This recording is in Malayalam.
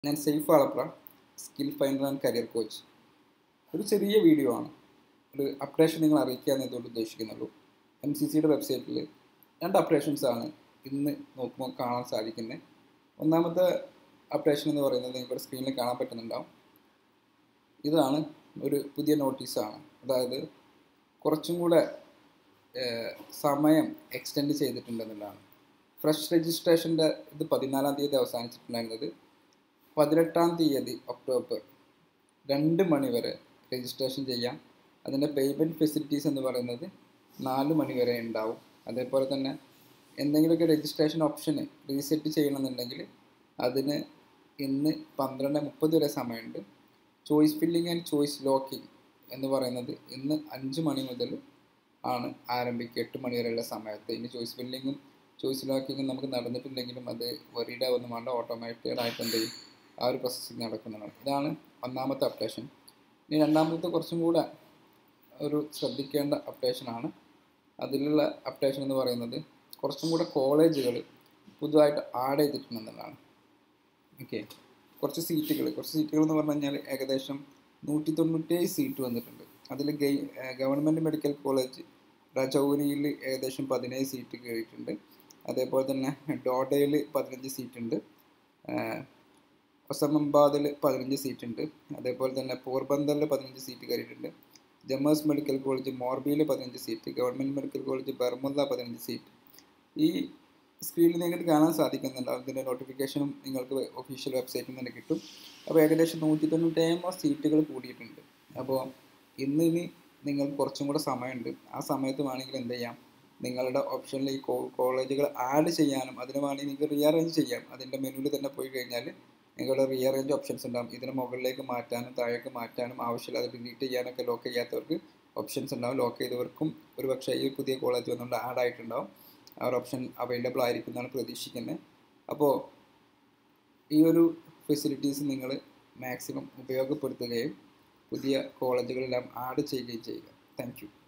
ഞാൻ സെയ്ഫ് ആളപ്ര skill finder and career coach ഒരു ചെറിയ വീഡിയോ ആണ് ഒരു അപ്ഡേഷൻ നിങ്ങൾ അറിയിക്കുക എന്നതുകൊണ്ട് ഉദ്ദേശിക്കുന്നുള്ളൂ എം സി സിയുടെ വെബ്സൈറ്റിൽ രണ്ട് അപ്ഡേഷൻസ് ആണ് ഇന്ന് നോക്കുമ്പോൾ കാണാൻ സാധിക്കുന്നത് ഒന്നാമത്തെ അപ്ഡേഷൻ എന്ന് പറയുന്നത് നിങ്ങളുടെ സ്ക്രീനിൽ കാണാൻ പറ്റുന്നുണ്ടാവും ഇതാണ് ഒരു പുതിയ നോട്ടീസാണ് അതായത് കുറച്ചും കൂടെ ഏഹ്, സമയം എക്സ്റ്റെൻഡ് ചെയ്തിട്ടുണ്ടെന്നുള്ളതാണ് ഫ്രഷ് രജിസ്ട്രേഷൻ്റെ ഇത് പതിനാലാം തീയതി അവസാനിച്ചിട്ടുണ്ടായിരുന്നത് പതിനെട്ടാം തീയതി ഒക്ടോബർ രണ്ട് മണി വരെ രജിസ്ട്രേഷൻ ചെയ്യാം അതിൻ്റെ പേയ്മെൻറ്റ് ഫെസിലിറ്റീസ് എന്ന് പറയുന്നത് നാല് മണി വരെ ഉണ്ടാവും അതേപോലെ തന്നെ എന്തെങ്കിലുമൊക്കെ രജിസ്ട്രേഷൻ ഓപ്ഷന് റീസെറ്റ് ചെയ്യണമെന്നുണ്ടെങ്കിൽ അതിന് ഇന്ന് പന്ത്രണ്ട് മുപ്പത് വരെ സമയമുണ്ട് choice filling and choice locking എന്ന് പറയുന്നത് ഇന്ന് അഞ്ച് മണി മുതൽ ആണ് ആരംഭിക്കുക എട്ട് മണി വരെയുള്ള സമയത്ത് ഇനി ചോയ്സ് ഫില്ലിങ്ങും ചോയ്സ് ലോക്കിങ്ങും നമുക്ക് നടന്നിട്ടുണ്ടെങ്കിലും അത് വറീഡ് ആവുന്ന വേണ്ട ഓട്ടോമാറ്റിക്കഡ് ആയിട്ട് എന്ത് ചെയ്യും ആ ഒരു പ്രോസസ്സിങ് നടക്കുന്നതാണ് ഇതാണ് ഒന്നാമത്തെ അപ്ഡേഷൻ ഇനി രണ്ടാമത്തെ കുറച്ചും കൂടെ ഒരു ശ്രദ്ധിക്കേണ്ട അപ്ഡേഷനാണ് അതിലുള്ള അപ്ഡേഷൻ എന്ന് പറയുന്നത് കുറച്ചും കൂടെ കോളേജുകൾ പുതുതായിട്ട് ആഡ് ചെയ്തിട്ടുണ്ടെന്നുള്ളതാണ് ഓക്കെ കുറച്ച് സീറ്റുകൾ കുറച്ച് സീറ്റുകൾ എന്ന് പറഞ്ഞു കഴിഞ്ഞാൽ ഏകദേശം നൂറ്റി തൊണ്ണൂറ്റേഴ് സീറ്റ് വന്നിട്ടുണ്ട് അതിൽ ഗൈ ഗവൺമെൻറ് മെഡിക്കൽ കോളേജ് രജൗരിയിൽ ഏകദേശം പതിനേഴ് സീറ്റ് കയറിയിട്ടുണ്ട് അതേപോലെ തന്നെ ഡോഡയിൽ പതിനഞ്ച് സീറ്റ് ഉണ്ട് ഒസമബാദിൽ പതിനഞ്ച് സീറ്റ് ഉണ്ട് അതേപോലെ തന്നെ പോർബന്തറിൽ പതിനഞ്ച് സീറ്റ് കയറിയിട്ടുണ്ട് ജമ്മേഴ്സ് മെഡിക്കൽ കോളേജ് മോർബിയിൽ പതിനഞ്ച് seat government medical college Baramulla പതിനഞ്ച് സീറ്റ് ഈ സ്ക്രീനിൽ നിങ്ങൾക്ക് കാണാൻ സാധിക്കുന്നുണ്ട് അതിൻ്റെ നോട്ടിഫിക്കേഷനും നിങ്ങൾക്ക് ഒഫീഷ്യൽ വെബ്സൈറ്റിൽ നിന്ന് കിട്ടും അപ്പോൾ ഏകദേശം നൂറ്റി തൊണ്ണൂറ്റേഴ് സീറ്റുകൾ കൂടിയിട്ടുണ്ട് അപ്പോൾ ഇന്ന് ഇനി നിങ്ങൾക്ക് കുറച്ചും കൂടെ സമയമുണ്ട് ആ സമയത്ത് വേണമെങ്കിൽ എന്ത് ചെയ്യാം നിങ്ങളുടെ ഓപ്ഷനിൽ ഈ കോളേജുകൾ ആഡ് ചെയ്യാനും അതിന് വേണമെങ്കിൽ നിങ്ങൾക്ക് റീഅറേഞ്ച് ചെയ്യാം അതിൻ്റെ മെനുവിൽ തന്നെ പോയി കഴിഞ്ഞാൽ നിങ്ങളുടെ റീഅറേഞ്ച് ഓപ്ഷൻസ് ഉണ്ടാകും ഇതിന് മുകളിലേക്ക് മാറ്റാനും താഴേക്ക് മാറ്റാനും ആവശ്യമില്ലാതെ ഡിലീറ്റ് ചെയ്യാനൊക്കെ ലോക്ക് ചെയ്യാത്തവർക്ക് ഓപ്ഷൻസ് ഉണ്ടാവും ലോക്ക് ചെയ്തവർക്കും ഒരു പക്ഷേ ഈ പുതിയ കോളേജ് വന്നുകൊണ്ട് ആഡ് ആയിട്ടുണ്ടാവും ആ ഒരു ഓപ്ഷൻ അവൈലബിൾ ആയിരിക്കും എന്നാണ് പ്രതീക്ഷിക്കുന്നത് അപ്പോൾ ഈ ഒരു ഫെസിലിറ്റീസ് നിങ്ങൾ മാക്സിമം ഉപയോഗപ്പെടുത്തുകയും പുതിയ കോളേജുകളെല്ലാം ആഡ് ചെയ്യുകയും ചെയ്യുക താങ്ക് യു